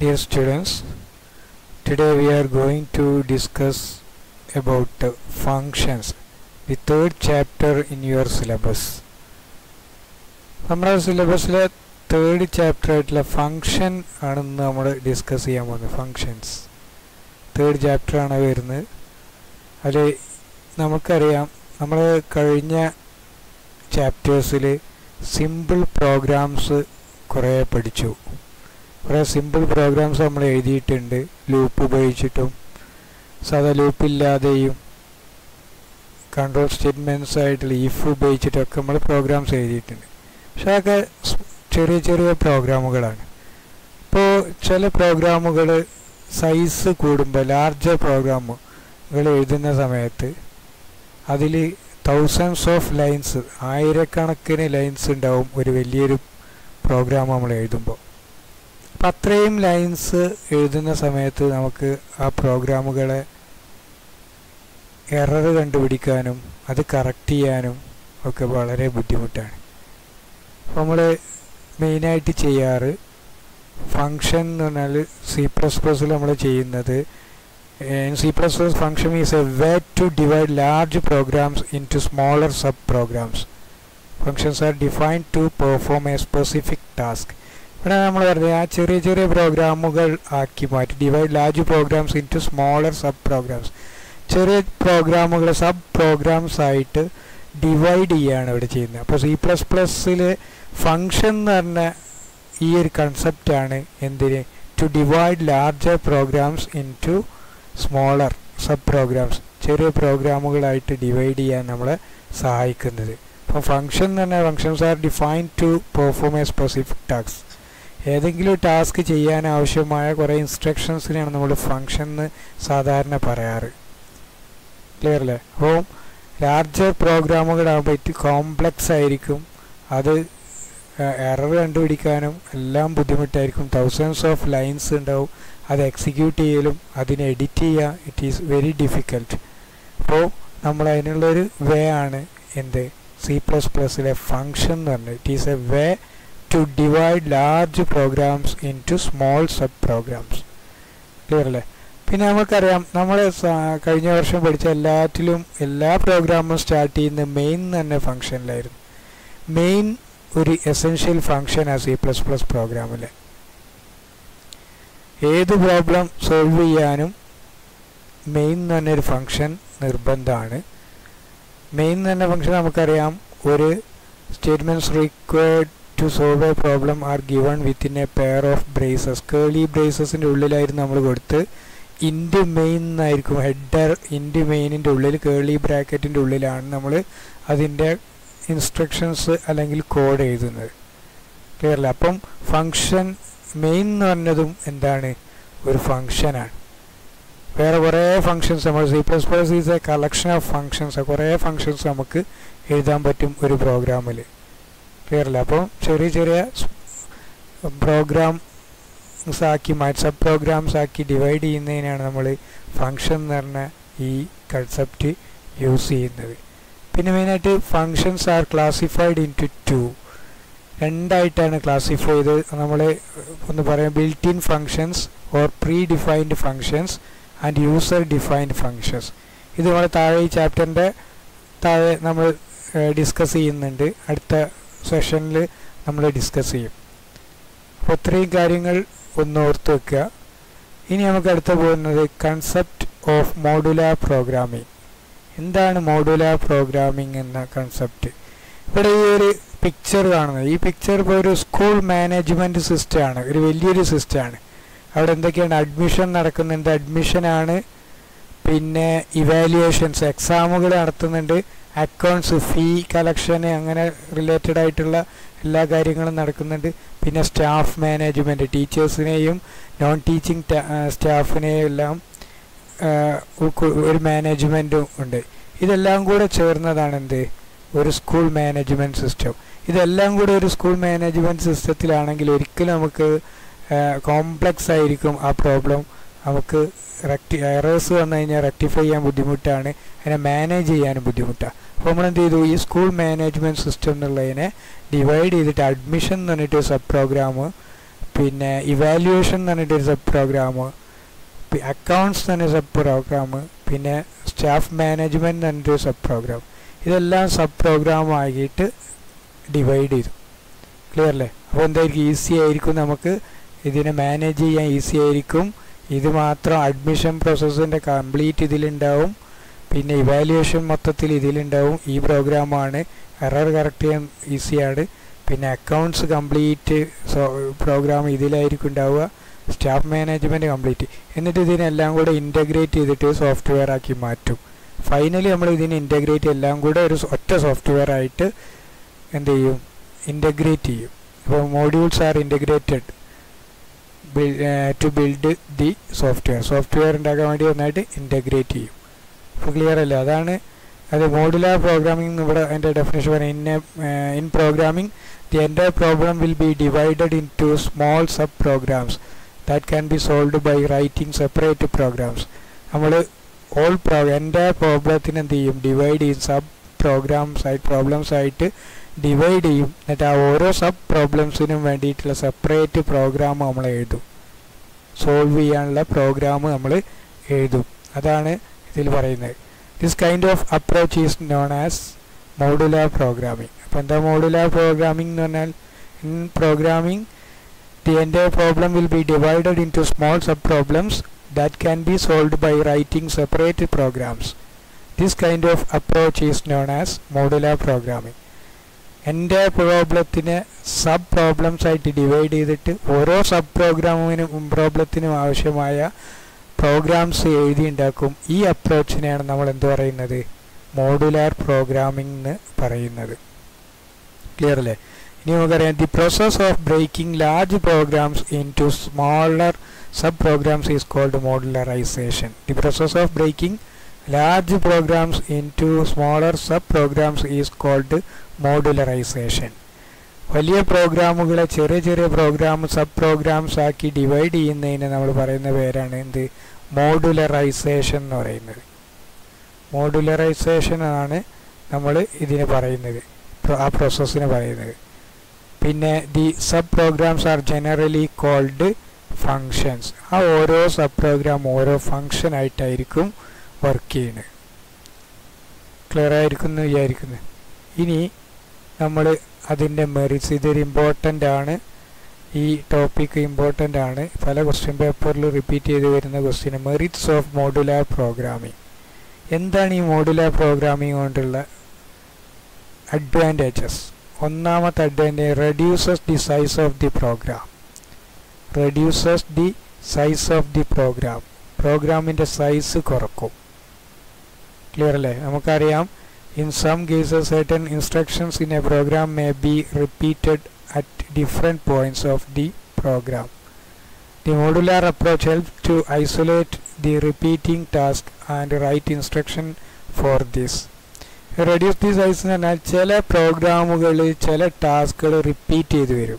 Dear students, today we are going to discuss about uh, functions, the third chapter in your syllabus. നമ്മുടെ സിലബസിലെ third chapter ആയിട്ടുള്ള function ആണെന്ന് നമ്മൾ discuss ചെയ്യാൻ പോകുന്നത് ഫങ്ഷൻസ് തേർഡ് ചാപ്റ്റർ ആണ് വരുന്നത് അതിൽ നമുക്കറിയാം നമ്മൾ കഴിഞ്ഞ ചാപ്റ്റേഴ്സിൽ സിമ്പിൾ പ്രോഗ്രാംസ് കുറേ പഠിച്ചു കുറേ സിമ്പിൾ പ്രോഗ്രാംസ് നമ്മൾ എഴുതിയിട്ടുണ്ട് ലൂപ്പ് ഉപയോഗിച്ചിട്ടും സാധാ ലൂപ്പില്ലാതെയും കൺട്രോൾ സ്റ്റേറ്റ്മെൻറ്റ്സ് ആയിട്ടുള്ള ഇഫ് ഉപയോഗിച്ചിട്ടൊക്കെ നമ്മൾ പ്രോഗ്രാംസ് എഴുതിയിട്ടുണ്ട് പക്ഷെ അതൊക്കെ ചെറിയ ചെറിയ പ്രോഗ്രാമുകളാണ് ഇപ്പോൾ ചില പ്രോഗ്രാമുകൾ സൈസ് കൂടുമ്പോൾ ലാർജർ പ്രോഗ്രാമുകൾ എഴുതുന്ന സമയത്ത് അതിൽ തൗസൻഡ്സ് ഓഫ് ലൈൻസ് ആയിരക്കണക്കിന് ലൈൻസ് ഉണ്ടാവും ഒരു വലിയൊരു പ്രോഗ്രാം നമ്മൾ എഴുതുമ്പോൾ അപ്പം അത്രയും ലൈൻസ് എഴുതുന്ന സമയത്ത് നമുക്ക് ആ പ്രോഗ്രാമുകളെ എറർ കണ്ടുപിടിക്കാനും അത് കറക്റ്റ് ചെയ്യാനും ഒക്കെ വളരെ ബുദ്ധിമുട്ടാണ് അപ്പോൾ നമ്മൾ മെയിനായിട്ട് ചെയ്യാറ് ഫങ്ഷൻ എന്ന് പറഞ്ഞാൽ സി പ്ലസ് പ്ലസ്സിൽ നമ്മൾ ചെയ്യുന്നത് C plus plus function is a way to divide large programs in to smaller sub programs functions are defined to perform a specific task ഇവിടെ നമ്മൾ പറഞ്ഞത് ആ ചെറിയ ചെറിയ പ്രോഗ്രാമുകൾ ആക്കി മാറ്റി divide large programs in to smaller sub programs ചെറിയ പ്രോഗ്രാമുകൾ സബ് പ്രോഗ്രാംസ് ആയിട്ട് ഡിവൈഡ് ചെയ്യുകയാണ് ഇവിടെ ചെയ്യുന്നത് അപ്പോൾ സി പ്ലസ് പ്ലസ്സിൽ ഫങ്ഷൻ എന്ന് പറഞ്ഞ ഈ ഒരു കൺസെപ്റ്റാണ് എന്തിന് to divide larger programs in to smaller sub programs ചെറിയ പ്രോഗ്രാമുകളായിട്ട് ഡിവൈഡ് ചെയ്യാൻ നമ്മളെ സഹായിക്കുന്നത് അപ്പോൾ ഫങ്ഷൻ എന്ന് പറഞ്ഞാൽ functions are defined to perform a specific task ഏതെങ്കിലും ടാസ്ക് ചെയ്യാൻ ആവശ്യമായ കുറേ ഇൻസ്ട്രക്ഷൻസിനെയാണ് നമ്മൾ ഫങ്ഷൻ എന്ന് സാധാരണ പറയാറ് ക്ലിയർ അല്ലേ അപ്പോൾ ലാർജർ പ്രോഗ്രാമുകളാകുമ്പോൾ ഇറ്റ് കോംപ്ലക്സ് ആയിരിക്കും അത് എറർ കണ്ടുപിടിക്കാനും എല്ലാം ബുദ്ധിമുട്ടായിരിക്കും തൗസൻഡ്സ് ഓഫ് ലൈൻസ് ഉണ്ടാവും അത് എക്സിക്യൂട്ട് ചെയ്യലും അതിനെ എഡിറ്റ് ചെയ്യുക ഇറ്റ് ഈസ് വെരി ഡിഫിക്കൽട്ട് അപ്പോൾ നമ്മൾ അതിനുള്ളൊരു വേ ആണ് എന്ത് സി പ്ലസ് പ്ലസ്സിലെ ഫങ്ഷൻ എന്ന് പറഞ്ഞത് it is a way to divide large programs in into small sub programs clear അല്ലേ പിന്നെ നമുക്കറിയാം നമ്മൾ കഴിഞ്ഞ വർഷം പഠിച്ച എല്ലാറ്റിലും എല്ലാ പ്രോഗ്രാമും സ്റ്റാർട്ട് ചെയ്യുന്ന മെയിൻ തന്നെ ഫങ്ഷനിലായിരുന്നു മെയിൻ ഒരു എസെൻഷ്യൽ ഫങ്ഷനാണ് സി പ്ലസ് പ്ലസ് പ്രോഗ്രാമിൽ ഏത് പ്രോബ്ലം സോൾവ് ചെയ്യാനും മെയിൻ തന്നെ ഒരു ഫങ്ഷൻ നിർബന്ധമാണ് മെയിൻ തന്നെ ഫങ്ഷൻ നമുക്കറിയാം ഒരു statements required to solve a problem are given within a pair of braces curly ബ്രേസസിൻ്റെ ഉള്ളിലായിരുന്നു നമ്മൾ കൊടുത്ത് ഇൻഡ് മെയിൻ എന്നായിരിക്കും ഹെഡർ ഇൻഡ് മെയിനിൻ്റെ ഉള്ളിൽ കേളി ബ്രാക്കറ്റിൻ്റെ ഉള്ളിലാണ് നമ്മൾ അതിൻ്റെ ഇൻസ്ട്രക്ഷൻസ് അല്ലെങ്കിൽ കോഡ് എഴുതുന്നത് ക്ലിയറല്ല അപ്പം ഫങ്ഷൻ മെയിൻ എന്ന് പറഞ്ഞതും എന്താണ് ഒരു ഫങ്ഷനാണ് വേറെ കുറേ ഫങ്ഷൻസ് നമ്മൾ C plus plus is a collection of functions കുറേ ഫങ്ഷൻസ് നമുക്ക് എഴുതാൻ പറ്റും ഒരു പ്രോഗ്രാമിൽ ക്ലിയറല്ല അപ്പം ചെറിയ ചെറിയ പ്രോഗ്രാംസ് ആക്കി മാറ്റി സബ് പ്രോഗ്രാംസ് ആക്കി ഡിവൈഡ് ചെയ്യുന്നതിനാണ് നമ്മൾ ഫങ്ഷൻ എന്ന് പറഞ്ഞ ഈ കൺസെപ്റ്റ് യൂസ് ചെയ്യുന്നത് പിന്നെ മെയിനായിട്ട് functions are classified into two രണ്ടായിട്ടാണ് ക്ലാസിഫൈ ചെയ്ത് നമ്മൾ ഒന്ന് പറയാം built in functions or predefined functions and user defined functions ഇത് നമ്മൾ താഴെ ഈ ചാപ്റ്ററിൻ്റെ താഴെ നമ്മൾ ഡിസ്കസ് ചെയ്യുന്നുണ്ട് അടുത്ത സെഷനിൽ നമ്മൾ ഡിസ്കസ് ചെയ്യും അപ്പോൾ ഇത്രയും കാര്യങ്ങൾ ഒന്ന് ഓർത്ത് വെക്കുക ഇനി നമുക്ക് അടുത്ത പോകുന്നത് കൺസെപ്റ്റ് ഓഫ് മോഡുലാർ പ്രോഗ്രാമിംഗ് എന്താണ് മോഡുലാർ പ്രോഗ്രാമിംഗ് എന്ന കൺസെപ്റ്റ് ഇവിടെ ഈ ഒരു പിക്ചർ കാണുന്നത് ഈ പിക്ചർ ഇപ്പോൾ ഒരു സ്കൂൾ മാനേജ്മെൻറ്റ് സിസ്റ്റമാണ് ഒരു വലിയൊരു സിസ്റ്റമാണ് അവിടെ എന്തൊക്കെയാണ് അഡ്മിഷൻ നടക്കുന്നുണ്ട് അഡ്മിഷനാണ് പിന്നെ ഇവാലുവേഷൻസ് എക്സാമുകൾ നടത്തുന്നുണ്ട് അക്കൗണ്ട്സ് ഫീ കളക്ഷന് അങ്ങനെ റിലേറ്റഡ് ആയിട്ടുള്ള എല്ലാ കാര്യങ്ങളും നടക്കുന്നുണ്ട് പിന്നെ സ്റ്റാഫ് മാനേജ്മെൻറ്റ് ടീച്ചേഴ്സിനെയും നോൺ ടീച്ചിങ് സ്റ്റാഫിനെയും എല്ലാം ഒരു മാനേജ്മെൻറ്റും ഉണ്ട് ഇതെല്ലാം കൂടെ ചേർന്നതാണ് എന്ത് ഒരു സ്കൂൾ മാനേജ്മെൻറ്റ് സിസ്റ്റം ഇതെല്ലാം കൂടെ ഒരു സ്കൂൾ മാനേജ്മെൻറ്റ് സിസ്റ്റത്തിലാണെങ്കിൽ ഒരിക്കലും നമുക്ക് കോംപ്ലക്സ് ആയിരിക്കും ആ പ്രോബ്ലം നമുക്ക് റെക്ടി എറേഴ്സ് വന്നു കഴിഞ്ഞാൽ റെക്ടിഫൈ ചെയ്യാൻ ബുദ്ധിമുട്ടാണ് അതിനെ മാനേജ് ചെയ്യാനും ബുദ്ധിമുട്ടാണ് അപ്പോൾ നമ്മൾ എന്ത് ചെയ്തു ഈ സ്കൂൾ മാനേജ്മെൻറ്റ് സിസ്റ്റം എന്നുള്ളതിനെ ഡിവൈഡ് ചെയ്തിട്ട് അഡ്മിഷൻ എന്ന് പറഞ്ഞിട്ട് സബ് പ്രോഗ്രാം പിന്നെ ഇവാലുവേഷൻ എന്ന് പറഞ്ഞിട്ടൊരു സബ് പ്രോഗ്രാം അക്കൗണ്ട്സ് എന്ന് പറഞ്ഞ സബ് പ്രോഗ്രാം പിന്നെ സ്റ്റാഫ് മാനേജ്മെൻറ്റ് എന്ന് പറഞ്ഞിട്ടൊരു സബ് പ്രോഗ്രാം ഇതെല്ലാം സബ് പ്രോഗ്രാം ആയിട്ട് ഡിവൈഡ് ചെയ്തു ക്ലിയർ അല്ലേ അപ്പോൾ എന്തായിരിക്കും ഈസി ആയിരിക്കും നമുക്ക് ഇതിനെ മാനേജ് ചെയ്യാൻ ഈസി ആയിരിക്കും ഇത് മാത്രം അഡ്മിഷൻ പ്രോസസ്സിൻ്റെ കംപ്ലീറ്റ് ഇതിലുണ്ടാവും പിന്നെ ഇവാലുവേഷൻ മൊത്തത്തിൽ ഇതിലുണ്ടാവും ഈ പ്രോഗ്രാമാണ് എറർ കറക്റ്റ് ചെയ്യാൻ ഈസിയാണ് പിന്നെ അക്കൗണ്ട്സ് കംപ്ലീറ്റ് പ്രോഗ്രാം ഇതിലായിരിക്കും ഉണ്ടാവുക സ്റ്റാഫ് മാനേജ്മെൻറ്റ് കംപ്ലീറ്റ് എന്നിട്ട് ഇതിനെല്ലാം കൂടെ ഇൻ്റഗ്രേറ്റ് ചെയ്തിട്ട് സോഫ്റ്റ്വെയർ ആക്കി മാറ്റും ഫൈനലി നമ്മൾ ഇതിനെ ഇൻ്റഗ്രേറ്റ് എല്ലാം കൂടെ ഒരു ഒറ്റ സോഫ്റ്റ്വെയർ ആയിട്ട് എന്ത് ചെയ്യും ഇൻ്റഗ്രേറ്റ് ചെയ്യും അപ്പോൾ modules are integrated to build the software software ഉണ്ടാക്കാൻ വേണ്ടി ഒന്നായിട്ട് ഇൻ്റഗ്രേറ്റ് ചെയ്യും അപ്പോൾ ക്ലിയർ അല്ലേ അതാണ് അത് മോഡുലാർ പ്രോഗ്രാമിംഗ് ഇവിടെ അതിൻ്റെ ഡെഫിനേഷൻ പറയാം in in programming the entire problem will be divided into small sub programs that can be solve by writing separate programs നമ്മൾ ഓൾ പ്രോ എൻ്റെ പ്രോബ്ലത്തിന് എന്ത് ചെയ്യും ഡിവൈഡ് ചെയ്യും സബ് പ്രോഗ്രാംസ് ആയിട്ട് പ്രോബ്ലംസ് ആയിട്ട് ഡിവൈഡ് ചെയ്യും എന്നിട്ട് ആ ഓരോ സബ് പ്രോബ്ലംസിനും വേണ്ടിയിട്ടുള്ള സെപ്പറേറ്റ് പ്രോഗ്രാം നമ്മൾ എഴുതും സോൾവ് ചെയ്യാനുള്ള പ്രോഗ്രാം നമ്മൾ എഴുതും അതാണ് ഇതിൽ പറയുന്നത് this kind of approach is known as modular programming അപ്പോൾ എന്താ മോഡുലാർ പ്രോഗ്രാമിംഗ് എന്ന് പറഞ്ഞാൽ in programming the entire problem will be divided into small sub problems that can be solved by writing separate programs. This kind of approach is known as modular programming. എൻ്റെ പ്രോബ്ലത്തിനെ sub problems ആയിട്ട് divide ചെയ്തിട്ട് ഓരോ sub പ്രോഗ്രാമിനും പ്രോബ്ലത്തിനും ആവശ്യമായ programmes എഴുതി ഉണ്ടാക്കും ഈ അപ്രോച്ചിനെയാണ് നമ്മൾ എന്ത് പറയുന്നത് മോഡുലാർ പ്രോഗ്രാമിംഗ് എന്ന് പറയുന്നത് ക്ലിയർ അല്ലേ ഇനി നമുക്കറിയാം the process of breaking large programs in to smaller subprograms is called modularization. The process of breaking large programs into smaller subprograms is called modularization. വലിയ പ്രോഗ്രാമുകളെ ചെറിയ ചെറിയ പ്രോഗ്രാം സബ് പ്രോഗ്രാംസ് ആക്കി ഡിവൈഡ് ചെയ്യുന്നതിന് നമ്മൾ പറയുന്ന പേരാണ് എന്ത് മോഡുലറൈസേഷൻ എന്ന് പറയുന്നത് മോഡുലറൈസേഷൻ ആണ് നമ്മൾ ഇതിന് പറയുന്നത് ആ പ്രോസസ്സിന് പറയുന്നത് പിന്നെ the sub programs are generally called functions ആ ഓരോ സബ് പ്രോഗ്രാം ഓരോ ഫങ്ഷൻ ആയിട്ടായിരിക്കും വർക്ക് ചെയ്യുന്നത് ക്ലിയർ ആയിരിക്കും എന്ന് വിചാരിക്കുന്നു ഇനി നമ്മൾ അതിൻ്റെ മെറിറ്റ്സ് ഇതൊരു ഇമ്പോർട്ടൻ്റ് ആണ് ഈ ടോപ്പിക്ക് ഇമ്പോർട്ടൻ്റ് ആണ് പല ക്വസ്റ്റ്യൻ പേപ്പറിൽ റിപ്പീറ്റ് ചെയ്ത് വരുന്ന question merits of modular programming എന്താണ് ഈ മോഡുലാർ പ്രോഗ്രാമിംഗ് കൊണ്ടുള്ള അഡ്വാൻറ്റേജസ് ഒന്നാമത്തെ advantage reduces the size of the program reduces the size of the program പ്രോഗ്രാമിൻ്റെ സൈസ് കുറക്കും ക്ലിയർ അല്ലേ നമുക്കറിയാം in some cases certain instructions in a program may be repeated at different points of the program the modular approach help to isolate the repeating task and write instruction for this reduce the size എന്ന് പറഞ്ഞാൽ ചില പ്രോഗ്രാമുകൾ ചില ടാസ്കുകൾ repeat ചെയ്ത് വരും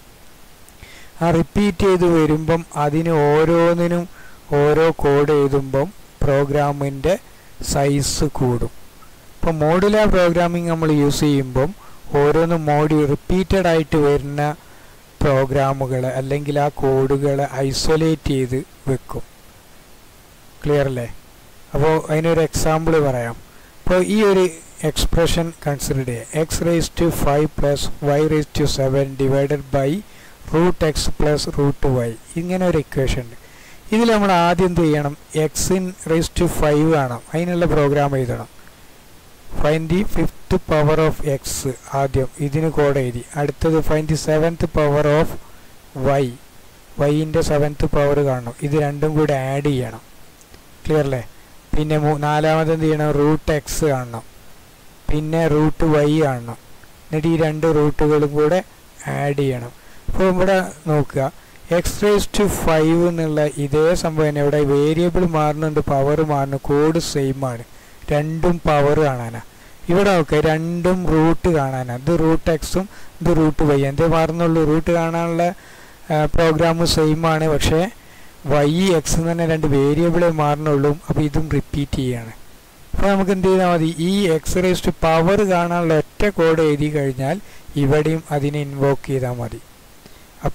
ആ repeat ചെയ്ത് വരുമ്പം അതിന് ഓരോന്നിനും ഓരോ കോഡ് എഴുതുമ്പം പ്രോഗ്രാമിൻ്റെ സൈസ് കൂടും ഇപ്പോൾ മോഡുലാർ പ്രോഗ്രാമിംഗ് നമ്മൾ യൂസ് ചെയ്യുമ്പം ഓരോന്നും മോഡി റിപ്പീറ്റഡ് ആയിട്ട് വരുന്ന പ്രോഗ്രാമുകൾ അല്ലെങ്കിൽ ആ കോഡുകൾ ഐസൊലേറ്റ് ചെയ്ത് വെക്കും ക്ലിയർ അല്ലേ അപ്പോൾ അതിനൊരു എക്സാമ്പിൾ പറയാം അപ്പോൾ ഈ ഒരു എക്സ്പ്രഷൻ കൺസിഡർ ചെയ്യുക x raise to five plus y raise to seven divided by root x plus root y ഇങ്ങനെ ഒരു ഇക്വേഷൻ ഉണ്ട് ഇതിൽ നമ്മൾ ആദ്യം എന്ത് ചെയ്യണം x in raise to five കാണാം അതിനുള്ള പ്രോഗ്രാം എഴുതണം find the fifth power of x ആദ്യം ഇതിന് കോഡ് എഴുതി അടുത്തത് find the seventh power of y വൈൻ്റെ സെവൻത്ത് പവർ കാണണം ഇത് രണ്ടും കൂടെ ആഡ് ചെയ്യണം ക്ലിയർ അല്ലേ പിന്നെ നാലാമത് എന്ത് ചെയ്യണം റൂട്ട് എക്സ് കാണണം പിന്നെ റൂട്ട് വൈ കാണണം എന്നിട്ട് ഈ രണ്ട് റൂട്ടുകളും കൂടെ ആഡ് ചെയ്യണം അപ്പോൾ ഇവിടെ നോക്കുക എക്സ് റേസ് ടു ഫൈവ് എന്നുള്ള ഇതേ സംഭവം തന്നെ ഇവിടെ വേരിയബിൾ മാറുന്നുണ്ട് പവർ മാറുന്നു കോഡ് സെയിം ആണ് രണ്ടും പവർ കാണാനാ ഇവിടെ നോക്കുക രണ്ടും റൂട്ട് കാണാനാ ഇത് റൂട്ട് എക്സും ഇത് റൂട്ട് വൈ എന്തേ മാറുന്നുള്ളൂ റൂട്ട് കാണാനുള്ള പ്രോഗ്രാം സെയിം ആണ് പക്ഷേ വൈ എക്സ് എന്ന് തന്നെ രണ്ട് വേരിയബിളേ മാറുന്നുള്ളൂ അപ്പോൾ ഇതും റിപ്പീറ്റ് ചെയ്യാണ് അപ്പോൾ നമുക്ക് എന്ത് ചെയ്താൽ മതി ഈ എക്സ് റേസ് ടു പവർ കാണാനുള്ള ഒറ്റ കോഡ് എഴുതി കഴിഞ്ഞാൽ ഇവിടെയും അതിനെ ഇൻവോക്ക് ചെയ്താൽ മതി അപ്പോൾ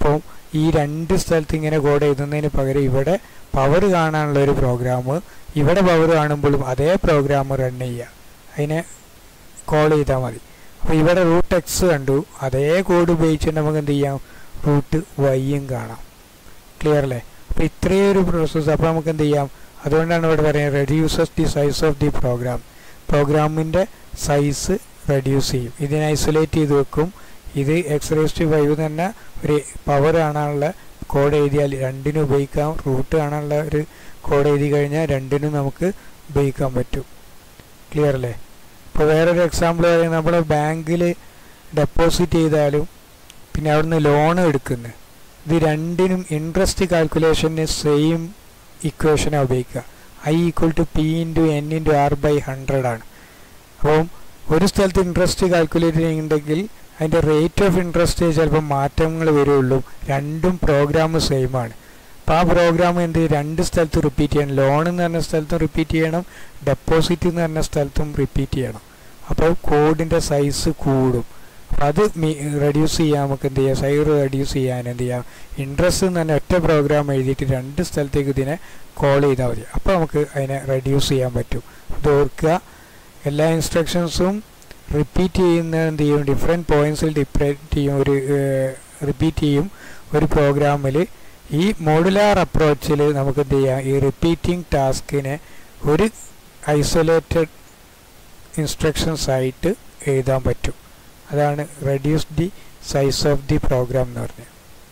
ഈ രണ്ട് സ്ഥലത്ത് ഇങ്ങനെ കോഡ് എഴുതുന്നതിന് പകരം ഇവിടെ പവർ കാണാനുള്ള ഒരു പ്രോഗ്രാം ഇവിടെ പവർ കാണുമ്പോഴും അതേ പ്രോഗ്രാം റൺ ചെയ്യുക അതിനെ കോൾ ചെയ്താൽ മതി അപ്പോൾ ഇവിടെ റൂട്ട് എക്സ് കണ്ടു അതേ കോഡ് ഉപയോഗിച്ചിട്ട് നമുക്ക് എന്ത് ചെയ്യാം റൂട്ട് വൈയും കാണാം ക്ലിയർ അല്ലേ അപ്പോൾ ഇത്രയും ഒരു പ്രോസസ്സ് അപ്പോൾ നമുക്ക് എന്ത് ചെയ്യാം അതുകൊണ്ടാണ് ഇവിടെ പറയുന്നത് reduces the size of the program പ്രോഗ്രാമിൻ്റെ സൈസ് റെഡ്യൂസ് ചെയ്യും ഇതിനെ ഐസൊലേറ്റ് ചെയ്ത് വെക്കും ഇത് എക്സ് റേസ്റ്റ് ഫൈവ് തന്നെ ഒരു പവർ കാണാനുള്ള കോഡ് എഴുതിയാൽ രണ്ടിനും ഉപയോഗിക്കാം റൂട്ട് കാണാനുള്ള ഒരു കോഡ് എഴുതി കഴിഞ്ഞാൽ രണ്ടിനും നമുക്ക് ഉപയോഗിക്കാൻ പറ്റും ക്ലിയർ അല്ലേ ഇപ്പോൾ വേറൊരു എക്സാമ്പിൾ പറയുന്നത് നമ്മൾ ബാങ്കിൽ ഡെപ്പോസിറ്റ് ചെയ്താലും പിന്നെ അവിടുന്ന് ലോൺ എടുക്കുന്നത് ഇത് രണ്ടിനും ഇൻട്രസ്റ്റ് കാൽക്കുലേഷന് സെയിം ഇക്വേഷനാണ് ഉപയോഗിക്കുക I equal to P into N into R by hundred ആണ് അപ്പം ഒരു സ്ഥലത്ത് ഇൻട്രസ്റ്റ് കാൽക്കുലേറ്റ് ചെയ്യുന്നുണ്ടെങ്കിൽ അതിൻ്റെ റേറ്റ് ഓഫ് ഇൻട്രസ്റ്റ് ചിലപ്പോൾ മാറ്റങ്ങൾ വരുള്ളൂ രണ്ടും പ്രോഗ്രാം സെയിം ആണ് അപ്പോൾ ആ പ്രോഗ്രാം എന്ത് രണ്ട് സ്ഥലത്ത് റിപ്പീറ്റ് ചെയ്യണം ലോൺ എന്ന് പറഞ്ഞ സ്ഥലത്തും റിപ്പീറ്റ് ചെയ്യണം ഡെപ്പോസിറ്റ് എന്ന് പറഞ്ഞ സ്ഥലത്തും റിപ്പീറ്റ് ചെയ്യണം അപ്പോൾ കോഡിൻ്റെ സൈസ് കൂടും അപ്പോൾ അത് റെഡ്യൂസ് ചെയ്യാൻ നമുക്ക് എന്ത് ചെയ്യാം സൈസ് റെഡ്യൂസ് ചെയ്യാൻ എന്ത് ചെയ്യാം ഇൻട്രസ്റ്റ് എന്ന് തന്നെ ഒറ്റ പ്രോഗ്രാം എഴുതിയിട്ട് രണ്ട് സ്ഥലത്തേക്ക് ഇതിനെ കോൾ ചെയ്താൽ മതി അപ്പോൾ നമുക്ക് അതിനെ റെഡ്യൂസ് ചെയ്യാൻ പറ്റും ഇത് ഓർക്കുക എല്ലാ ഇൻസ്ട്രക്ഷൻസും റിപ്പീറ്റ് ചെയ്യുന്ന എന്ത് ചെയ്യും ഡിഫറെൻറ്റ് പോയിൻറ്റ്സിൽ ഡിപ്പറേറ്റ് ചെയ്യും ഒരു റിപ്പീറ്റ് ചെയ്യും ഒരു പ്രോഗ്രാമിൽ ഈ മോഡുലാർ അപ്രോച്ചിൽ നമുക്ക് എന്ത് ചെയ്യാം ഈ റിപ്പീറ്റിംഗ് ടാസ്കിനെ ഒരു ഐസൊലേറ്റഡ് ഇൻസ്ട്രക്ഷൻസ് ആയിട്ട് എഴുതാൻ പറ്റും അതാണ് reduce the size of the program എന്ന് പറഞ്ഞത്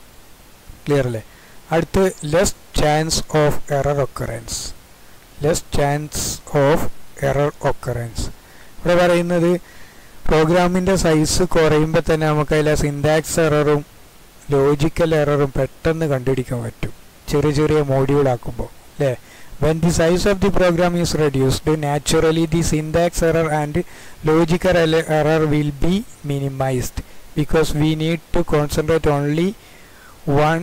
ക്ലിയർ അല്ലേ അടുത്ത് less chance of error occurrence less chance of error occurrence ഇവിടെ പറയുന്നത് പ്രോഗ്രാമിൻ്റെ സൈസ് കുറയുമ്പോൾ തന്നെ നമുക്ക് അതിലെ സിൻടാക്സ് എററും ലോജിക്കൽ എററും പെട്ടെന്ന് കണ്ടുപിടിക്കാൻ പറ്റും ചെറിയ ചെറിയ മോഡ്യൂൾ ആക്കുമ്പോൾ അല്ലേ when the size of the program is reduced naturally the syntax error and logical error will be minimised because we need to concentrate only one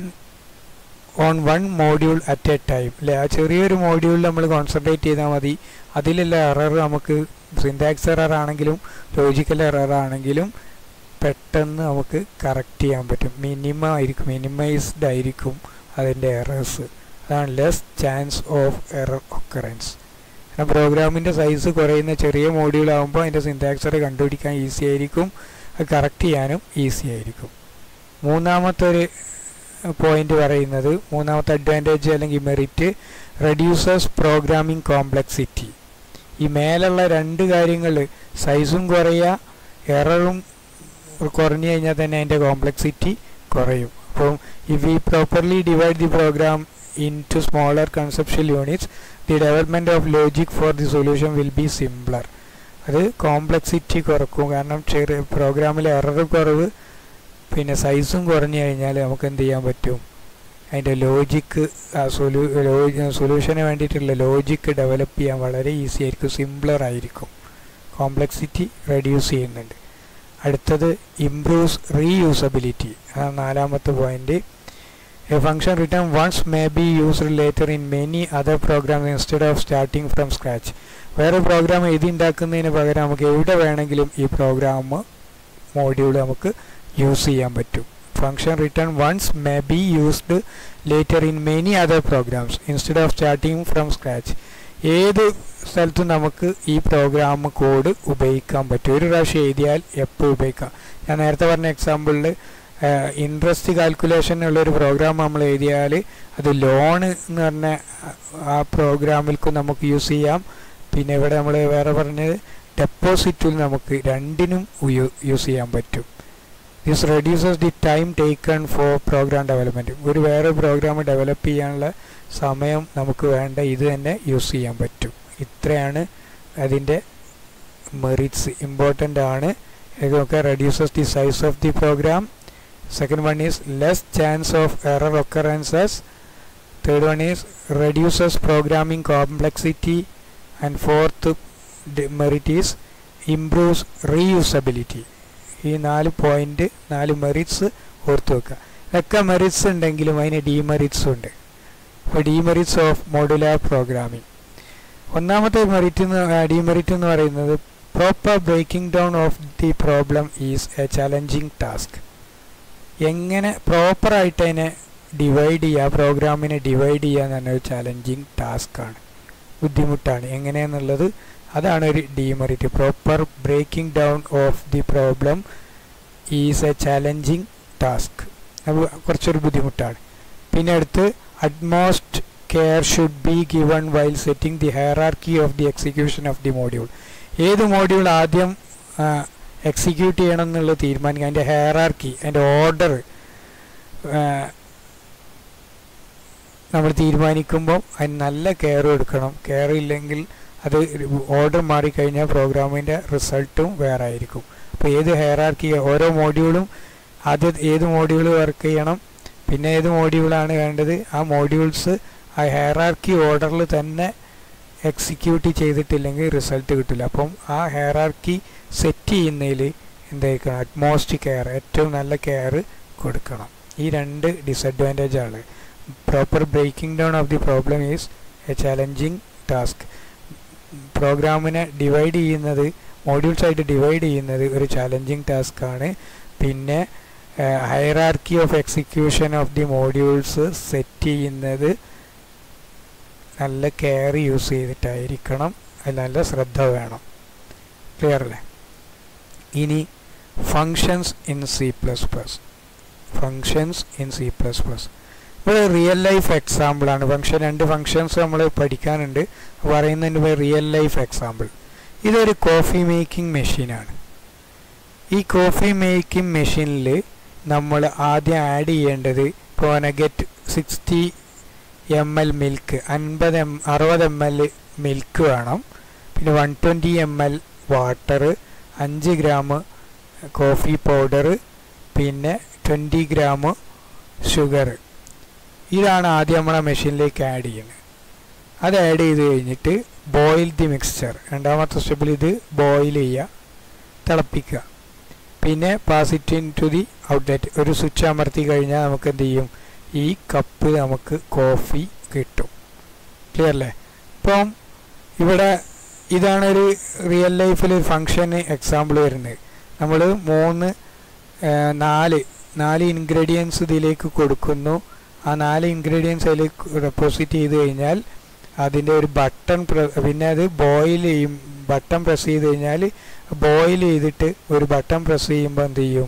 on one module at a time അല്ലേ ആ ചെറിയൊരു മോഡ്യൂളിൽ നമ്മൾ concentrate ചെയ്താൽ മതി അതിലുള്ള error നമുക്ക് syntax error ആണെങ്കിലും ലോജിക്കൽ എറർ ആണെങ്കിലും പെട്ടെന്ന് നമുക്ക് കറക്റ്റ് ചെയ്യാൻ പറ്റും മിനിമം ആയിരിക്കും മിനിമൈസ്ഡ് ആയിരിക്കും അതിൻ്റെ എറേഴ്സ് അതാണ് less chance of error occurrence കാരണം പ്രോഗ്രാമിൻ്റെ സൈസ് കുറയുന്ന ചെറിയ മോഡ്യൂൾ ആകുമ്പോൾ അതിൻ്റെ സിൻടാക്സ് എറർ കണ്ടുപിടിക്കാൻ ഈസി ആയിരിക്കും അത് കറക്റ്റ് ചെയ്യാനും ഈസി ആയിരിക്കും മൂന്നാമത്തെ ഒരു പോയിന്റ് പറയുന്നത് മൂന്നാമത്തെ അഡ്വാൻറ്റേജ് അല്ലെങ്കിൽ മെറിറ്റ് റെഡ്യൂസേഴ്സ് പ്രോഗ്രാമിംഗ് കോംപ്ലക്സിറ്റി ഈ മേലുള്ള രണ്ട് കാര്യങ്ങൾ സൈസും കുറയുക എററും കുറഞ്ഞു കഴിഞ്ഞാൽ തന്നെ അതിൻ്റെ കോംപ്ലക്സിറ്റി കുറയും അപ്പം if we properly divide the program in to smaller conceptual units the development of logic for the solution will be simpler അത് കോംപ്ലക്സിറ്റി കുറക്കും കാരണം ചെറിയ പ്രോഗ്രാമിലെ എറർ കുറവ് പിന്നെ സൈസും കുറഞ്ഞു കഴിഞ്ഞാൽ നമുക്ക് എന്ത് ചെയ്യാൻ പറ്റും അതിൻ്റെ ലോജിക്ക് സൊല്യൂ സൊല്യൂഷന് വേണ്ടിയിട്ടുള്ള ലോജിക്ക് ഡെവലപ്പ് ചെയ്യാൻ വളരെ ഈസി ആയിരിക്കും സിംപ്ലർ ആയിരിക്കും കോംപ്ലക്സിറ്റി റെഡ്യൂസ് ചെയ്യുന്നുണ്ട് അടുത്തത് ഇംപ്രൂവ്സ് റീയൂസബിലിറ്റി അതാണ് നാലാമത്തെ point a function written once may be used later in many other program instead of starting from scratch വേറെ പ്രോഗ്രാം എഴുതി ഉണ്ടാക്കുന്നതിന് പകരം നമുക്ക് എവിടെ വേണമെങ്കിലും ഈ പ്രോഗ്രാം മോഡ്യൂൾ നമുക്ക് യൂസ് ചെയ്യാൻ പറ്റും function written once may be used later in many other programs instead of starting from scratch ഏത് സ്ഥലത്തും നമുക്ക് ഈ പ്രോഗ്രാം കോഡ് ഉപയോഗിക്കാൻ പറ്റും ഒരു പ്രാവശ്യം എഴുതിയാൽ എപ്പോൾ ഉപയോഗിക്കാം ഞാൻ നേരത്തെ പറഞ്ഞ എക്സാമ്പിളിൽ ഇൻട്രസ്റ്റ് കാൽക്കുലേഷനുള്ള ഒരു പ്രോഗ്രാം നമ്മൾ എഴുതിയാൽ അത് ലോൺ എന്ന് പറഞ്ഞ ആ പ്രോഗ്രാമിൽക്കും നമുക്ക് യൂസ് ചെയ്യാം പിന്നെ ഇവിടെ നമ്മൾ വേറെ പറഞ്ഞത് ഡെപ്പോസിറ്റിൽ നമുക്ക് രണ്ടിനും യൂസ് ചെയ്യാൻ പറ്റും this reduces the time taken for program development ഒരു വേറെ പ്രോഗ്രാം ഡെവലപ്പ് ചെയ്യാനുള്ള സമയം നമുക്ക് വേണ്ട ഇത് തന്നെ യൂസ് ചെയ്യാൻ പറ്റും ഇത്രയാണ് അതിൻ്റെ മെറിറ്റ്സ് ഇമ്പോർട്ടൻ്റ് ആണ് ഇതൊക്കെ reduces the size of the program second one is less chance of error occurrences third one is reduces programming complexity and fourth merit is improves reusability ഈ നാല് പോയിന്റ് നാല് മെറിറ്റ്സ് ഓർത്ത് വെക്കുക ഇതൊക്കെ മെറിറ്റ്സ് ഉണ്ടെങ്കിലും അതിന് ഡിമെറിറ്റ്സും ഉണ്ട് അപ്പോൾ ഡിമെറിറ്റ്സ് ഓഫ് മോഡുലാർ പ്രോഗ്രാമിംഗ് ഒന്നാമത്തെ മെറിറ്റ് ഡിമെറിറ്റ് എന്ന് പറയുന്നത് proper breaking down of the problem is a challenging task എങ്ങനെ പ്രോപ്പറായിട്ട് അതിനെ ഡിവൈഡ് ചെയ്യുക പ്രോഗ്രാമിനെ ഡിവൈഡ് ചെയ്യുക എന്ന് പറഞ്ഞ ഒരു ചലഞ്ചിങ് ടാസ്ക്കാണ് ബുദ്ധിമുട്ടാണ് എങ്ങനെയെന്നുള്ളത് അതാണ് ഒരു demerit proper breaking down of the problem is a challenging task അത് കുറച്ചൊരു ബുദ്ധിമുട്ടാണ് പിന്നെ അടുത്ത് utmost care should be given while setting the hierarchy of the execution of the module ഏത് മോഡ്യൂൾ ആദ്യം എക്സിക്യൂട്ട് ചെയ്യണം എന്നുള്ളത് തീരുമാനിക്കുക അതിൻ്റെ ഹെയറാർക്കി അതിൻ്റെ ഓർഡർ നമ്മൾ തീരുമാനിക്കുമ്പോൾ അതിന് നല്ല കെയർ എടുക്കണം കെയർ ഇല്ലെങ്കിൽ അത് ഓർഡർ മാറിക്കഴിഞ്ഞാൽ പ്രോഗ്രാമിൻ്റെ റിസൾട്ടും വേറെ ആയിരിക്കും അപ്പോൾ ഏത് ഹെയറാർക്കി ഓരോ മോഡ്യൂളും ആദ്യം ഏത് മോഡ്യൂൾ വർക്ക് ചെയ്യണം പിന്നെ ഏത് മോഡ്യൂളാണ് വേണ്ടത് ആ മോഡ്യൂൾസ് ആ ഹെയറാർക്കി ഓർഡറിൽ തന്നെ എക്സിക്യൂട്ട് ചെയ്തിട്ടില്ലെങ്കിൽ റിസൾട്ട് കിട്ടില്ല അപ്പം ആ ഹെയറാർക്കി സെറ്റ് ചെയ്യുന്നതിൽ എന്തായിരിക്കണം അറ്റ്മോസ്റ്റ് കെയർ ഏറ്റവും നല്ല കെയർ കൊടുക്കണം ഈ രണ്ട് ഡിസഡ്വാൻറ്റേജ് ആണ് proper breaking down of the problem is a challenging task പ്രോഗ്രാമിനെ ഡിവൈഡ് ചെയ്യുന്നത് മോഡ്യൂൾസ് ആയിട്ട് ഡിവൈഡ് ചെയ്യുന്നത് ഒരു ചലഞ്ചിങ് ടാസ്ക് ആണ് പിന്നെ hierarchy of execution of the modules set ചെയ്യുന്നത് നല്ല കെയർ യൂസ് ചെയ്തിട്ടായിരിക്കണം അതിൽ നല്ല ശ്രദ്ധ വേണം ക്ലിയർ അല്ലേ ഇനി functions in C plus plus functions in C plus plus ഇവിടെ റിയൽ ലൈഫ് എക്സാമ്പിളാണ് ഫങ്ഷൻ രണ്ട് ഫങ്ഷൻസ് നമ്മൾ പഠിക്കാനുണ്ട് പറയുന്നതിന് റിയൽ ലൈഫ് എക്സാമ്പിൾ ഇതൊരു കോഫി മേക്കിംഗ് മെഷീനാണ് ഈ കോഫി മേക്കിംഗ് മെഷീനിൽ നമ്മൾ ആദ്യം ആഡ് ചെയ്യേണ്ടത് കോനഗറ്റ് സിക്സ്റ്റി എം എൽ മിൽക്ക് അൻപത് എം അറുപത് എം എൽ മിൽക്ക് വേണം പിന്നെ one twenty M L water അഞ്ച് ഗ്രാം കോഫി പൗഡർ പിന്നെ ട്വൻറ്റി ഗ്രാം ഷുഗർ ഇതാണ് ആദ്യം നമ്മളെ മെഷീനിലേക്ക് ആഡ് ചെയ്യുന്നത് അത് ആഡ് ചെയ്ത് കഴിഞ്ഞിട്ട് ബോയിൽ ദി മിക്സ്ചർ രണ്ടാമത്തെ സ്റ്റെപ്പിൽ ഇത് ബോയിൽ ചെയ്യുക തിളപ്പിക്കുക പിന്നെ pass it in to the outlet ഒരു സ്വിച്ച് അമർത്തി കഴിഞ്ഞാൽ നമുക്ക് എന്ത് ചെയ്യും ഈ കപ്പ് നമുക്ക് കോഫി കിട്ടും ക്ലിയർ അല്ലേ ഇപ്പം ഇവിടെ ഇതാണ് ഒരു റിയൽ ലൈഫിൽ ഫങ്ഷന് എക്സാമ്പിൾ വരുന്നത് നമ്മൾ മൂന്ന് നാല് നാല് ഇൻഗ്രീഡിയൻസ് ഇതിലേക്ക് കൊടുക്കുന്നു ആ നാല് ഇൻഗ്രീഡിയൻസ് അതിലേക്ക് ഡെപ്പോസിറ്റ് ചെയ്ത് കഴിഞ്ഞാൽ അതിൻ്റെ ഒരു ബട്ടൺ പിന്നെ അത് ബോയിൽ ചെയ്യും ബട്ടൺ പ്രസ് ചെയ്ത് കഴിഞ്ഞാൽ ബോയിൽ ചെയ്തിട്ട് ഒരു ബട്ടൺ പ്രസ് ചെയ്യുമ്പോൾ എന്ത് ചെയ്യും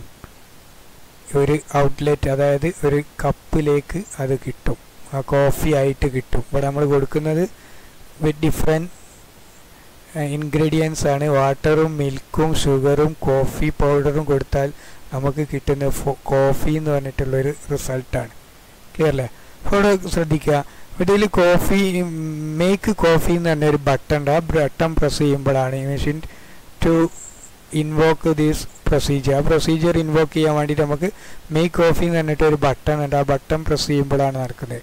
ഒരു ഔട്ട്ലെറ്റ് അതായത് ഒരു കപ്പിലേക്ക് അത് കിട്ടും ആ കോഫി ആയിട്ട് കിട്ടും ഇവിടെ നമ്മൾ കൊടുക്കുന്നത് വിത്ത് ഡിഫറെൻറ്റ് ഇൻഗ്രീഡിയൻസ് ആണ് വാട്ടറും മിൽക്കും ഷുഗറും കോഫി പൗഡറും കൊടുത്താൽ നമുക്ക് കിട്ടുന്ന കോഫി എന്ന് പറഞ്ഞിട്ടുള്ളൊരു റിസൾട്ടാണ് ക്ലിയർ അല്ലേ അപ്പോൾ ഇവിടെ ശ്രദ്ധിക്കുക ഇതിൽ കോഫി മേക്ക് കോഫി എന്ന് പറഞ്ഞ ഒരു ബട്ടൺ ഉണ്ട് ആ ബട്ടൺ പ്രസ് ചെയ്യുമ്പോഴാണ് ഈ machine to invoke these procedure ആ പ്രൊസീജിയർ ഇൻവോക്ക് ചെയ്യാൻ വേണ്ടിയിട്ട് നമുക്ക് മേക്ക് കോഫി എന്ന് പറഞ്ഞിട്ട് ഒരു ബട്ടൺ ഉണ്ട് ആ ബട്ടൺ പ്രസ് ചെയ്യുമ്പോഴാണ് നടക്കുന്നത്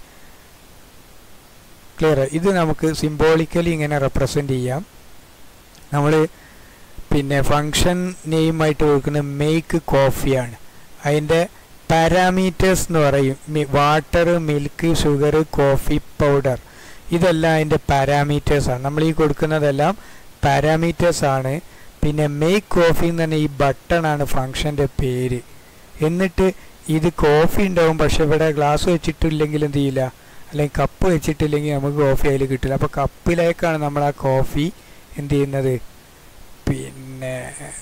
ക്ലിയർ ഇത് നമുക്ക് സിംബോളിക്കലി ഇങ്ങനെ റെപ്രസെൻ്റ് ചെയ്യാം നമ്മൾ പിന്നെ ഫങ്ഷൻ നെയിമായിട്ട് കൊടുക്കുന്ന മേക്ക് കോഫിയാണ് അതിൻ്റെ പാരാമീറ്റേഴ്സ് എന്ന് പറയും water milk sugar coffee powder ഇതെല്ലാം അതിൻ്റെ പാരാമീറ്റേഴ്സാണ് നമ്മൾ ഈ കൊടുക്കുന്നതെല്ലാം പാരാമീറ്റേഴ്സ് ആണ് പിന്നെ മേക്ക് കോഫി എന്ന് പറഞ്ഞ ഈ ബട്ടൺ ആണ് ഫങ്ഷൻ്റെ പേര് എന്നിട്ട് ഇത് കോഫി ഉണ്ടാവും പക്ഷെ ഇവിടെ ഗ്ലാസ് വെച്ചിട്ടില്ലെങ്കിൽ എന്ത് ചെയ്യില്ല അല്ലെങ്കിൽ കപ്പ് വെച്ചിട്ടില്ലെങ്കിൽ നമുക്ക് കോഫി അതിൽ കിട്ടില്ല അപ്പോൾ കപ്പിലേക്കാണ് നമ്മൾ ആ കോഫി എന്ത് ചെയ്യുന്നത് പിന്നെ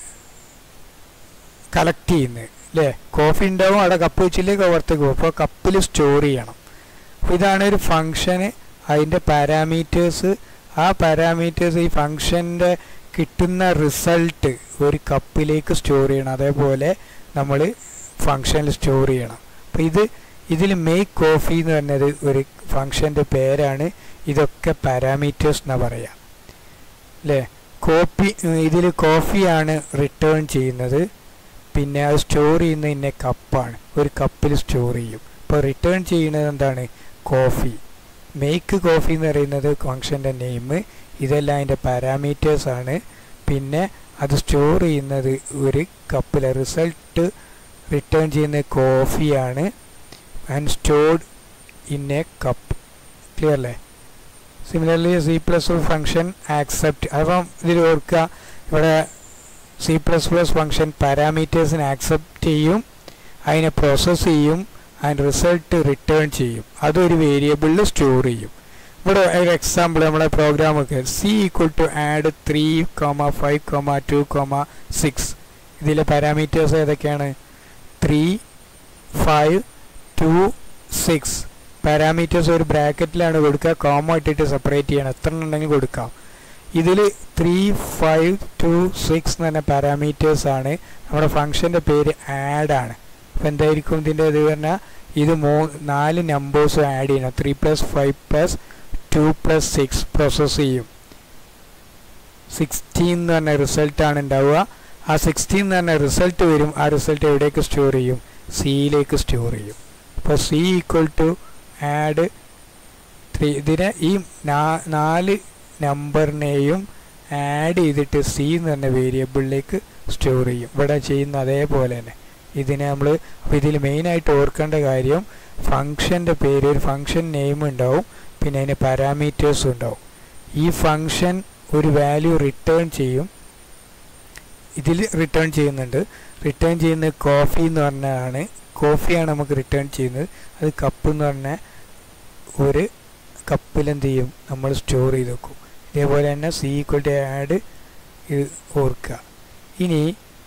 കളക്ട് ചെയ്യുന്നത് അല്ലേ കോഫി ഉണ്ടാവും അവിടെ കപ്പ് വെച്ചില്ലെങ്കിൽ പുറത്തേക്ക് പോകും അപ്പോൾ കപ്പിൽ സ്റ്റോർ ചെയ്യണം അപ്പോൾ ഇതാണ് ഒരു ഫങ്ഷന് അതിൻ്റെ പാരാമീറ്റേഴ്സ് ആ പാരാമീറ്റേഴ്സ് ഈ ഫങ്ഷൻ്റെ കിട്ടുന്ന റിസൾട്ട് ഒരു കപ്പിലേക്ക് സ്റ്റോർ ചെയ്യണം അതേപോലെ നമ്മൾ ഫങ്ഷനിൽ സ്റ്റോർ ചെയ്യണം അപ്പോൾ ഇത് ഇതിൽ മേക്ക് കോഫി എന്ന് പറഞ്ഞത് ഒരു ഫങ്ഷൻ്റെ പേരാണ് ഇതൊക്കെ പാരാമീറ്റേഴ്സ് എന്നാ പറയാം അല്ലേ കോപ്പി ഇതിൽ കോഫിയാണ് റിട്ടേൺ ചെയ്യുന്നത് പിന്നെ അത് സ്റ്റോർ ചെയ്യുന്ന ഇന്നെ കപ്പാണ് ഒരു കപ്പിൽ സ്റ്റോർ ചെയ്യും അപ്പോൾ റിട്ടേൺ ചെയ്യുന്നത് എന്താണ് കോഫി മേക്ക് കോഫി എന്ന് പറയുന്നത് ഫങ്ഷൻ്റെ നെയിം ഇതെല്ലാം അതിൻ്റെ പാരാമീറ്റേഴ്സ് ആണ് പിന്നെ അത് സ്റ്റോർ ചെയ്യുന്നത് ഒരു കപ്പിലെ റിസൾട്ട് റിട്ടേൺ ചെയ്യുന്ന കോഫിയാണ് and stored in a cup clear അല്ലേ similarly C plus function accept അപ്പം ഇതിൽ ഓർക്കുക ഇവിടെ സി പ്ലസ് പ്ലസ് ഫംഗ്ഷൻ പാരാമീറ്റേഴ്സിനെ ആക്സെപ്റ്റ് ചെയ്യും അതിനെ പ്രോസസ്സ് ചെയ്യും ആൻഡ് റിസൾട്ട് റിട്ടേൺ ചെയ്യും അതൊരു വേരിയബിളിൽ സ്റ്റോർ ചെയ്യും ഇവിടെ ഒരു എക്സാമ്പിൾ നമ്മളെ പ്രോഗ്രാമൊക്കെ C equal to add three comma five comma two comma six ഇതിലെ പാരാമീറ്റേഴ്സ് ഏതൊക്കെയാണ് three five two six parameters ഒരു ബ്രാക്കറ്റിലാണ് കൊടുക്കുക കോമ ഇട്ടിട്ട് സെപ്പറേറ്റ് ചെയ്യണം എത്ര ഉണ്ടെങ്കിൽ കൊടുക്കാം ഇതിൽ ത്രീ ഫൈവ് ടു സിക്സ് എന്ന് പറഞ്ഞ പാരാമീറ്റേഴ്സ് ആണ് നമ്മുടെ ഫംഗ്ഷൻ്റെ പേര് ആഡ് ആണ് അപ്പോൾ എന്തായിരിക്കും ഇതിൻ്റെ ഇത് പറഞ്ഞാൽ ഇത് മൂ നാല് നമ്പേഴ്സും ആഡ് ചെയ്യണം three plus five plus two plus six process ചെയ്യും സിക്സ്റ്റീൻ എന്ന് പറഞ്ഞ റിസൾട്ടാണ് ഉണ്ടാവുക ആ സിക്സ്റ്റീൻ എന്ന് പറഞ്ഞ റിസൾട്ട് വരും ആ റിസൾട്ട് എവിടേക്ക് സ്റ്റോർ ചെയ്യും സിയിലേക്ക് സ്റ്റോർ ചെയ്യും അപ്പോൾ C equal to add three ഇതിനെ ഈ നാല് നമ്പറിനെയും ആഡ് ചെയ്തിട്ട് സി എന്ന് പറഞ്ഞ വേരിയബിളിലേക്ക് സ്റ്റോർ ചെയ്യും ഇവിടെ ചെയ്യുന്ന അതേപോലെ തന്നെ ഇതിനെ നമ്മൾ അപ്പോൾ ഇതിൽ മെയിനായിട്ട് ഓർക്കേണ്ട കാര്യം ഫങ്ഷൻ്റെ പേര് ഒരു ഫങ്ഷൻ നെയിം ഉണ്ടാവും പിന്നെ അതിന് പാരാമീറ്റേഴ്സും ഉണ്ടാവും ഈ ഫങ്ഷൻ ഒരു വാല്യൂ റിട്ടേൺ ചെയ്യും ഇതിൽ റിട്ടേൺ ചെയ്യുന്നുണ്ട് റിട്ടേൺ ചെയ്യുന്നത് കോഫി എന്ന് പറഞ്ഞതാണ് കോഫിയാണ് നമുക്ക് റിട്ടേൺ ചെയ്യുന്നത് അത് കപ്പ് എന്ന് പറഞ്ഞ ഒരു കപ്പിൽ എന്ത് ചെയ്യും നമ്മൾ സ്റ്റോർ ചെയ്ത് വെക്കും ഇതേപോലെ തന്നെ സി ഈക്വൽ ടു ആഡ് ഇത് ഓർക്കുക ഇനി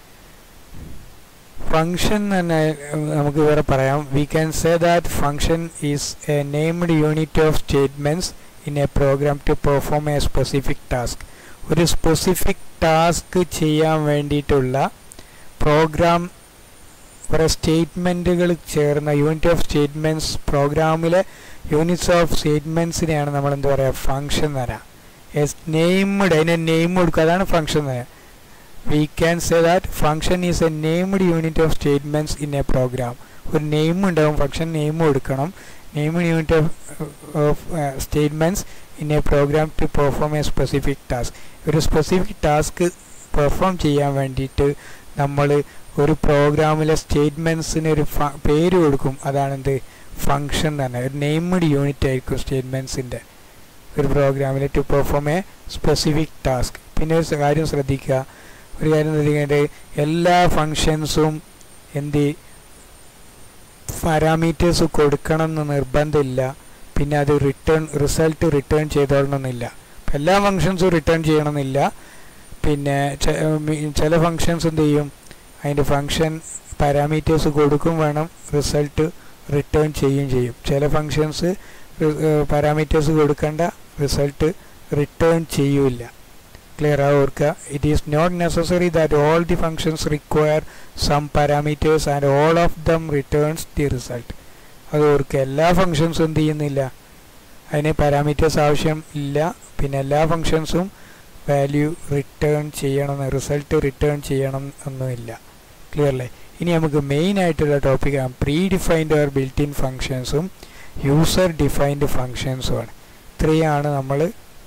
ഫങ്ഷൻ തന്നെ നമുക്ക് വേറെ പറയാം we can say that function is a named unit of statements in a program to perform a specific task ഒരു സ്പെസിഫിക് ടാസ്ക് ചെയ്യാൻ വേണ്ടിയിട്ടുള്ള പ്രോഗ്രാം കുറേ സ്റ്റേറ്റ്മെൻറ്റുകൾ ചേർന്ന യൂണിറ്റ് ഓഫ് സ്റ്റേറ്റ്മെൻറ്റ്സ് പ്രോഗ്രാമിലെ യൂണിറ്റ്സ് ഓഫ് സ്റ്റേറ്റ്മെൻറ്റ്സിനെയാണ് നമ്മൾ എന്താ പറയുക ഫങ്ഷൻ തരാം എസ് നെയ്മഡ് അതിനെ നെയിം കൊടുക്കുക അതാണ് ഫങ്ഷൻ തരാം we can say that function is a named unit of statements in a program ഒരു നെയിം ഉണ്ടാവും ഫങ്ഷൻ നെയിം കൊടുക്കണം named unit of of statements in a program to perform a specific task ഒരു specific task perform ചെയ്യാൻ വേണ്ടിയിട്ട് നമ്മൾ ഒരു പ്രോഗ്രാമിലെ സ്റ്റേറ്റ്മെൻറ്റ്സിന് ഒരു പേര് കൊടുക്കും അതാണെന്ത് ഫങ്ഷൻ തന്നെ ഒരു നെയ്മഡ് യൂണിറ്റ് ആയിരിക്കും സ്റ്റേറ്റ്മെൻറ്റ്സിൻ്റെ ഒരു പ്രോഗ്രാമിൽ to perform a specific task പിന്നെ ഒരു കാര്യം ശ്രദ്ധിക്കുക ഒരു കാര്യം ശ്രദ്ധിക്കേണ്ടത് എല്ലാ ഫങ്ഷൻസും എന്ത് പാരാമീറ്റേഴ്സ് കൊടുക്കണം എന്ന് നിർബന്ധമില്ല പിന്നെ അത് റിട്ടേൺ റിസൾട്ട് റിട്ടേൺ ചെയ്തോളണമെന്നില്ല എല്ലാ ഫങ്ഷൻസും റിട്ടേൺ ചെയ്യണമെന്നില്ല പിന്നെ ചില ഫങ്ഷൻസ് എന്ത് ചെയ്യും അതിൻ്റെ ഫങ്ഷൻ പാരാമീറ്റേഴ്സ് കൊടുക്കും വേണം റിസൾട്ട് റിട്ടേൺ ചെയ്യുകയും ചെയ്യും ചില ഫങ്ഷൻസ് പാരാമീറ്റേഴ്സ് കൊടുക്കേണ്ട റിസൾട്ട് റിട്ടേൺ ചെയ്യൂല ക്ലിയർ ആ ഓർക്കുക it is not necessary that all the functions require some parameters and all of them returns the result അത് ഓർക്കുക എല്ലാ ഫങ്ഷൻസും എന്ത് ചെയ്യുന്നില്ല അതിന് പാരാമീറ്റേഴ്സ് ആവശ്യം ഇല്ല പിന്നെ എല്ലാ ഫങ്ഷൻസും വാല്യൂ റിട്ടേൺ ചെയ്യണം റിസൾട്ട് റിട്ടേൺ ചെയ്യണം ഒന്നുമില്ല ക്ലിയർ അല്ലേ ഇനി നമുക്ക് മെയിൻ ആയിട്ടുള്ള ടോപ്പിക്കാണ് predefined or built in ഫങ്ഷൻസും യൂസർ ഡിഫൈൻഡ് ഫങ്ഷൻസുമാണ് ഇത്രയാണ് നമ്മൾ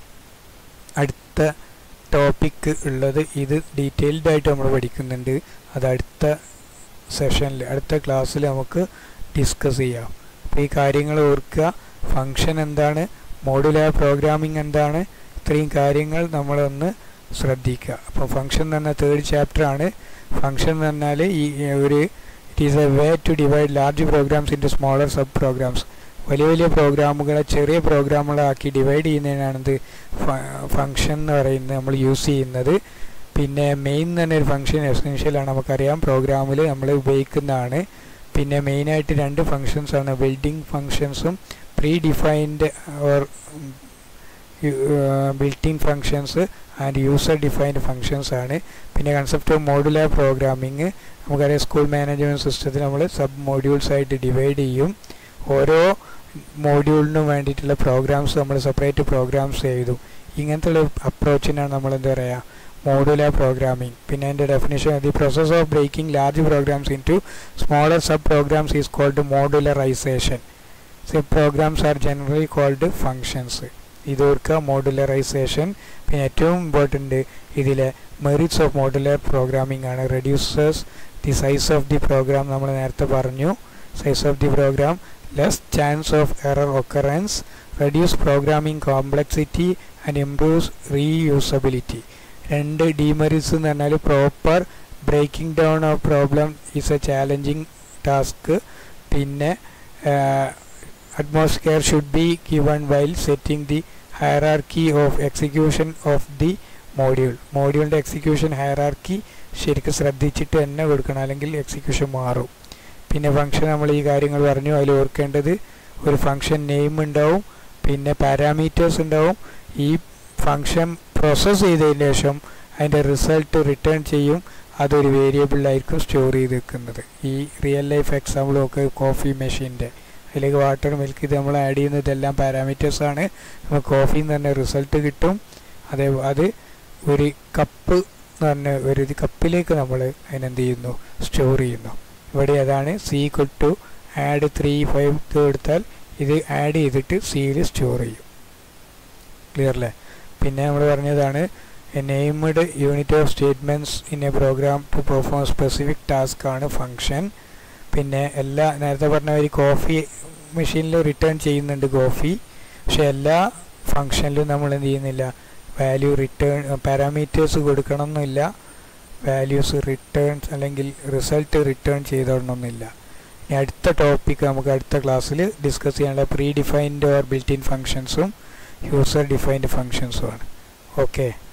അടുത്ത ടോപ്പിക്ക് ഉള്ളത് ഇത് ഡീറ്റെയിൽഡ് ആയിട്ട് നമ്മൾ പഠിക്കുന്നുണ്ട് അത് അടുത്ത സെഷനിൽ അടുത്ത ക്ലാസ്സിൽ നമുക്ക് ഡിസ്കസ് ചെയ്യാം അപ്പോൾ ഈ കാര്യങ്ങൾ ഓർക്കുക ഫങ്ഷൻ എന്താണ് മോഡുലാർ പ്രോഗ്രാമിംഗ് എന്താണ് ഇത്രയും കാര്യങ്ങൾ നമ്മളൊന്ന് ശ്രദ്ധിക്കുക അപ്പോൾ ഫങ്ഷൻ എന്ന് പറഞ്ഞാൽ തേർഡ് ചാപ്റ്റർ ആണ് ഫങ്ഷൻ എന്ന് പറഞ്ഞാൽ ഈ ഒരു it is a way to divide large programs into smaller sub programs വലിയ വലിയ പ്രോഗ്രാമുകളെ ചെറിയ പ്രോഗ്രാമുകളാക്കി ഡിവൈഡ് ചെയ്യുന്നതിനാണ് ഇത് ഫങ്ഷൻ എന്ന് പറയുന്നത് നമ്മൾ യൂസ് ചെയ്യുന്നത് പിന്നെ മെയിൻ തന്നെ ഒരു ഫങ്ഷൻ എസെൻഷ്യലാണ് നമുക്കറിയാം പ്രോഗ്രാമിൽ നമ്മൾ ഉപയോഗിക്കുന്നതാണ് പിന്നെ മെയിനായിട്ട് രണ്ട് ഫങ്ഷൻസ് ആണ് ബിൽഡിംഗ് ഫങ്ഷൻസും predefined or built in functions and user defined functions ആണ് പിന്നെ കൺസെപ്റ്റ് ഓഫ് മോഡുലാർ പ്രോഗ്രാമിംഗ് നമുക്കറിയാം സ്കൂൾ മാനേജ്മെൻറ്റ് സിസ്റ്റത്തിൽ നമ്മൾ സബ് മോഡ്യൂൾസ് ആയിട്ട് ഡിവൈഡ് ചെയ്യും ഓരോ മോഡ്യൂളിനും വേണ്ടിയിട്ടുള്ള പ്രോഗ്രാംസ് നമ്മൾ സെപ്പറേറ്റ് പ്രോഗ്രാംസ് ചെയ്തു ഇങ്ങനത്തെ ഉള്ള അപ്രോച്ചിനാണ് നമ്മൾ എന്താ പറയുക മോഡുലാർ പ്രോഗ്രാമിംഗ് പിന്നെ അതിൻ്റെ definition the process of breaking large programs in to smaller sub programs is called modularisation so programs are generally called functions ഇത് ഓർക്കുക മോഡുലറൈസേഷൻ പിന്നെ ഏറ്റവും ഇമ്പോർട്ടൻ്റ് ഇതിലെ മെറിറ്റ്സ് ഓഫ് മോഡുലർ പ്രോഗ്രാമിംഗ് ആണ് reduces the size of the program നമ്മൾ നേരത്തെ പറഞ്ഞു size of the program less chance of error occurrence reduce programming complexity and improves reusability രണ്ട് ഡിമെറിറ്റ്സ് എന്ന് പറഞ്ഞാൽ proper breaking down of problem is a challenging task പിന്നെ atmosphere should be given while setting the hierarchy of execution of the module മോഡ്യൂളിൻ്റെ execution hierarchy ശരിക്കും ശ്രദ്ധിച്ചിട്ട് തന്നെ കൊടുക്കണം അല്ലെങ്കിൽ എക്സിക്യൂഷൻ മാറും പിന്നെ ഫംഗ്ഷൻ നമ്മൾ ഈ കാര്യങ്ങൾ പറഞ്ഞു അതിൽ ഓർക്കേണ്ടത് ഒരു ഫംഗ്ഷൻ നെയിം ഉണ്ടാവും പിന്നെ പാരാമീറ്റേഴ്സ് ഉണ്ടാവും ഈ ഫംഗ്ഷൻ പ്രോസസ്സ് ചെയ്തതിന് ശേഷം അതിൻ്റെ റിസൾട്ട് റിട്ടേൺ ചെയ്യും അതൊരു വേരിയബിളിലായിരിക്കും സ്റ്റോർ ചെയ്ത് വെക്കുന്നത് ഈ റിയൽ ലൈഫ് എക്സാമ്പിളൊക്കെ കോഫി മെഷീൻ്റെ അതിലേക്ക് വാട്ടർ മിൽക്ക് ഇത് നമ്മൾ ആഡ് ചെയ്യുന്നതെല്ലാം പാരാമീറ്റേഴ്സ് ആണ് നമുക്ക് കോഫിയിൽ നിന്ന് തന്നെ റിസൾട്ട് കിട്ടും അതേ അത് ഒരു കപ്പ് എന്ന് പറഞ്ഞ ഒരു കപ്പിലേക്ക് നമ്മൾ അതിനെന്ത് ചെയ്യുന്നു സ്റ്റോർ ചെയ്യുന്നു ഇവിടെ അതാണ് C to add three five കൊടുത്താൽ ഇത് ആഡ് ചെയ്തിട്ട് സിയിൽ സ്റ്റോർ ചെയ്യും ക്ലിയർ അല്ലേ പിന്നെ നമ്മൾ പറഞ്ഞതാണ് a named unit of statements in a program to perform specific task ആണ് ഫങ്ഷൻ പിന്നെ എല്ലാ നേരത്തെ പറഞ്ഞ ഒരു കോഫി മെഷീനിൽ റിട്ടേൺ ചെയ്യുന്നുണ്ട് കോഫി പക്ഷെ എല്ലാ ഫങ്ഷനിലും നമ്മൾ എന്ത് ചെയ്യുന്നില്ല വാല്യൂ റിട്ടേൺ പാരാമീറ്റേഴ്സ് കൊടുക്കണം എന്നില്ല വാല്യൂസ് റിട്ടേൺ അല്ലെങ്കിൽ റിസൾട്ട് റിട്ടേൺ ചെയ്തോളണമെന്നില്ല ഇനി അടുത്ത ടോപ്പിക്ക് നമുക്ക് അടുത്ത ക്ലാസ്സിൽ ഡിസ്കസ് ചെയ്യാനുള്ള predefined or built in ഫങ്ഷൻസും യൂസർ ഡിഫൈൻഡ് ഫങ്ഷൻസും ആണ് ഓക്കെ